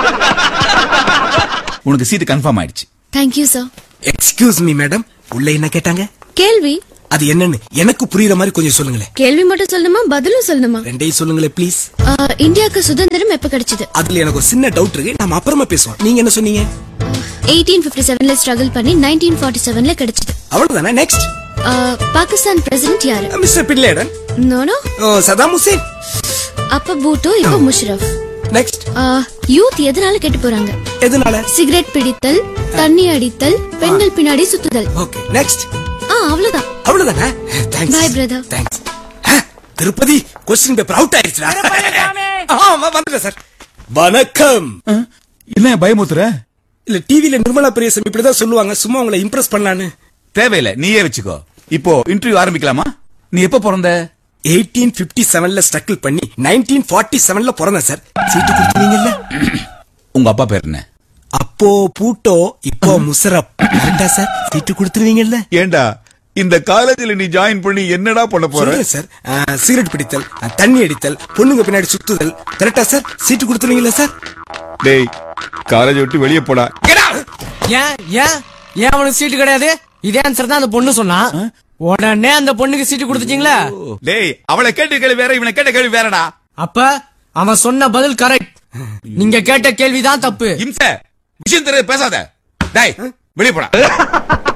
உனக்கு சீட்டு கன்ஃபார்ம் ஆயிடுச்சு thank you sir excuse me madam உள்ள என்ன கேட்டாங்க கேள்வி அது என்னன்னு எனக்கு புரியுற மாதிரி கொஞ்சம் சொல்லுங்களேன் கேள்வி மட்டும் சொல்லணுமா பதிலும் சொல்லணுமா ரெண்டையும் சொல்லுங்களேன் ப்ளீஸ் ஆ, இந்தியாவுக்கு சுதந்திரம் எப்ப கிடைச்சது அதுல எனக்கு ஒரு சின்ன டவுட் இருக்கு நம்ம அப்புறமா பேசுவோம் நீங்க என்ன சொன்னீங்க எயிட்டீன் பிப்டி செவன்ல ஸ்ட்ரகிள் பண்ணி நைன்டீன் ஃபார்ட்டி செவன்ல கிடைச்சது அவ்வளவுதானே நெக்ஸ்ட் ஆ, பாகிஸ்தான் பிரசிடென்ட் யாரு மிஸ்டர் பின்லேடன் நோனோ ஓ, சதாம் ஹுசேன் அப்ப பூட்டோ இப்ப முஷரப் நெக்ஸ்ட் ஆ, யூத் எதனால கெட்டு போறாங்க எதனால சிகரெட் பிடித்தல் தண்ணி அடித்தல் பெண்கள் பின்னாடி சுத்துதல் ஓகே நெக்ஸ்ட் ஆ அவ்வளவுதான் அவ்வளவுதானே thanks Bye, brother. Thanks Tirupati question paper out ஆயிருச்சுடா ஆமா வந்துட்டேன் சார் வணக்கம் அஹ், என்ன பயமுத்துற இல்ல டிவில நிர்மலா பிரியசம் இப்படிதான் சொல்லுவாங்க சும்மா உங்களை இம்ப்ரெஸ் பண்ணலான்னு தேவையில்லை நீயே வச்சுக்கோ இப்போ இன்டர்வியூ ஆரம்பிக்கலாமா நீ எப்ப பிறந்த எயிட்டீன் பிப்டி செவன்ல ஸ்ட்ரகிள் பண்ணி நைன்டீன் ஃபார்ட்டி செவன்ல பிறந்தேன் சார் சீட்டு கொடுத்துருவீங்கல்ல உங்க அப்பா பேர் என்ன அப்போ பூட்டோ இப்போ முசரப் கரெக்டா சார் சீட்டு கொடுத்துருவீங்கல்ல ஏண்டா இந்த காலேஜ்ல நீ ஜாயின் பண்ணி என்னடா பண்ண சொல்லுங்க சார் ஆ, சிகரெட் பிடித்தல் ஆ, தண்ணி அடித்தல் பொண்ணுங்க பின்னாடி சுத்துதல் கரெக்டா சார் சீட்டு கொடுத்துருவீங்களா சார் டேய் காலேஜ் விட்டு வெளியே போடா ஏன் ஏன் ஏன் அவனுக்கு சீட்டு கிடையாது இதே ஆன்சர் தான் அந்த பொண்ணு சொன்னா உடனே அந்த பொண்ணுக்கு சீட்டு கொடுத்துட்டீங்களா டேய் அவளை கேட்ட கேள்வி வேற இவனை கேட்ட கேள்வி வேறடா அப்ப அவன் சொன்ன பதில் கரெக்ட் நீங்க கேட்ட கேள்விதான் தப்பு இம்ச விஷயம் தெரியாது பேசாத டேய் வெளியே போடா